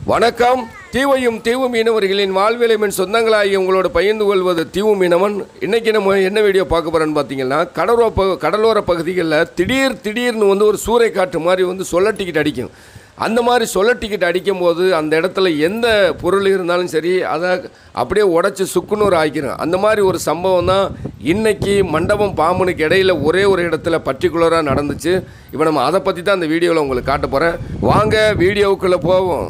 வணக்கம் தீவையும் தீவு மீனவர்களின் வாழ்விலைமின் சொந்தங்களாகி உங்களோட பகிர்ந்து கொள்வது தீவு மீனவன் இன்னைக்கு நம்ம என்ன வீடியோ பார்க்க போறோம்னு பார்த்தீங்கன்னா கடலோர ப கடலோர பகுதிகளில் திடீர் திடீர்னு வந்து ஒரு சூறை காற்று மாதிரி வந்து சொல்ல டிக்கெட் அடிக்கும் அந்த மாதிரி சொல்ல டிக்கெட் அடிக்கும் போது அந்த இடத்துல எந்த பொருள் இருந்தாலும் சரி அதை அப்படியே உடச்சி சுக்குநூறு ஆக்கிரும் அந்த மாதிரி ஒரு சம்பவம் தான் இன்னைக்கு மண்டபம் பாம்பனுக்கு இடையில ஒரே ஒரு இடத்துல பர்டிகுலராக நடந்துச்சு இப்போ நம்ம அதை பற்றி தான் அந்த வீடியோவில் உங்களுக்கு காட்ட போகிறேன் வாங்க வீடியோவுக்குள்ளே போவோம்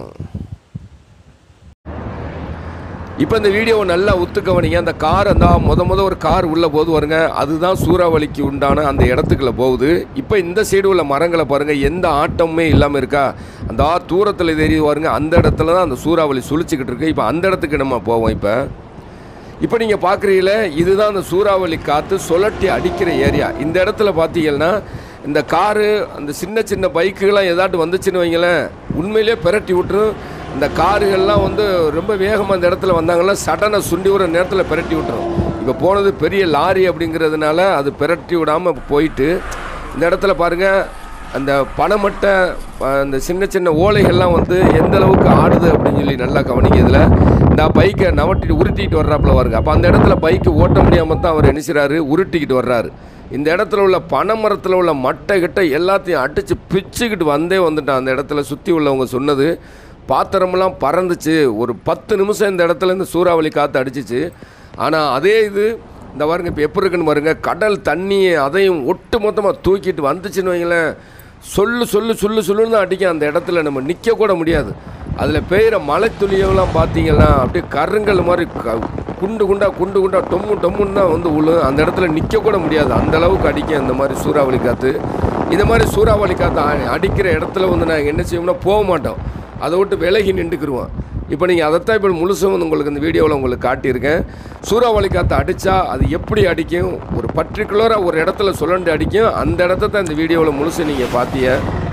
இப்போ இந்த வீடியோவை நல்லா உத்து கவனிங்க அந்த கார் அந்த முத முத ஒரு கார் உள்ளே போது வருங்க அதுதான் சூறாவளிக்கு உண்டான அந்த இடத்துக்குள்ள போகுது இப்போ இந்த சைடு உள்ள மரங்களை பாருங்கள் எந்த ஆட்டமுமே இல்லாமல் இருக்கா அந்த ஆ தூரத்தில் தெரியுது பாருங்க அந்த இடத்துல தான் அந்த சூறாவளி சுழிச்சிக்கிட்டு இருக்கு இப்போ அந்த இடத்துக்கு நம்ம போவோம் இப்போ இப்போ நீங்கள் பார்க்குறீங்களே இதுதான் அந்த சூறாவளி காற்று சுழட்டி அடிக்கிற ஏரியா இந்த இடத்துல பார்த்தீங்கன்னா இந்த காரு அந்த சின்ன சின்ன பைக்குகள்லாம் ஏதாட்டு வந்துச்சுன்னு வைங்களேன் உண்மையிலேயே பெரட்டி விட்டுரும் இந்த காருகள்லாம் வந்து ரொம்ப வேகமாக இந்த இடத்துல வந்தாங்கன்னா சடனை சுண்டி விடுற நேரத்தில் பெரட்டி விட்டுரும் இப்போ போனது பெரிய லாரி அப்படிங்கிறதுனால அது பெரட்டி விடாமல் போயிட்டு இந்த இடத்துல பாருங்கள் அந்த பனைமட்டை அஹ், அந்த சின்ன சின்ன ஓலைகள்லாம் வந்து எந்த அளவுக்கு ஆடுது அப்படின்னு சொல்லி நல்லா கவனிக்க இதில் இந்த பைக்கை நவட்டிட்டு உருட்டிட்டு வர்றாப்புல வருங்க அப்போ அந்த இடத்துல பைக்கு ஓட்ட முடியாமல் தான் அவர் என்ன செய்றாரு உருட்டிக்கிட்டு வர்றாரு இந்த இடத்துல உள்ள பனைமரத்தில் உள்ள மட்டை கிட்ட எல்லாத்தையும் அடித்து பிச்சுக்கிட்டு வந்தே வந்துட்டான் அந்த இடத்துல சுற்றி உள்ளவங்க சொன்னது பாத்திரமெல்லாம் பறந்துச்சு ஒரு பத்து நிமிஷம் இந்த இடத்துல இந்த சூறாவளி காற்று அடிச்சிச்சு ஆனால் அதே இது இந்த பாருங்க இப்போ எப்படி இருக்குன்னு பாருங்க கடல் தண்ணியை அதையும் ஒட்டு மொத்தமாக தூக்கிட்டு வந்துச்சுன்னு வைங்களேன் சொல்லு சொல்லு சொல்லு சொல்லுன்னு தான் அடிக்கும் அந்த இடத்துல நம்ம நிற்க கூட முடியாது அதில் பெய்கிற மழை துளியெல்லாம் பார்த்தீங்கன்னா அப்படியே கருங்கல் மாதிரி க- குண்டு குண்டா குண்டு குண்டா டொம்மு டொம்முன்னு தான் வந்து விழும் அந்த இடத்துல நிற்க கூட முடியாது அந்த அளவுக்கு அடிக்கும் அந்த மாதிரி சூறாவளி காற்று இந்த மாதிரி சூறாவளி காற்று அ- அடிக்கிற இடத்துல வந்து நாங்கள் என்ன செய்வோம்னா போக மாட்டோம் அதை விட்டு விலகி நின்றுக்குருவோம் இப்போ நீங்கள் அதைத்தான் இப்போ முழுசும் வந்து உங்களுக்கு இந்த வீடியோவில் உங்களுக்கு காட்டியிருக்கேன் சூறாவளி காற்று அடித்தா அது எப்படி அடிக்கும் ஒரு பர்டிகுலராக ஒரு இடத்துல சுழண்டு அடிக்கும் அந்த இடத்த தான் இந்த வீடியோவில் முழுசு நீங்கள் பார்த்தீங்க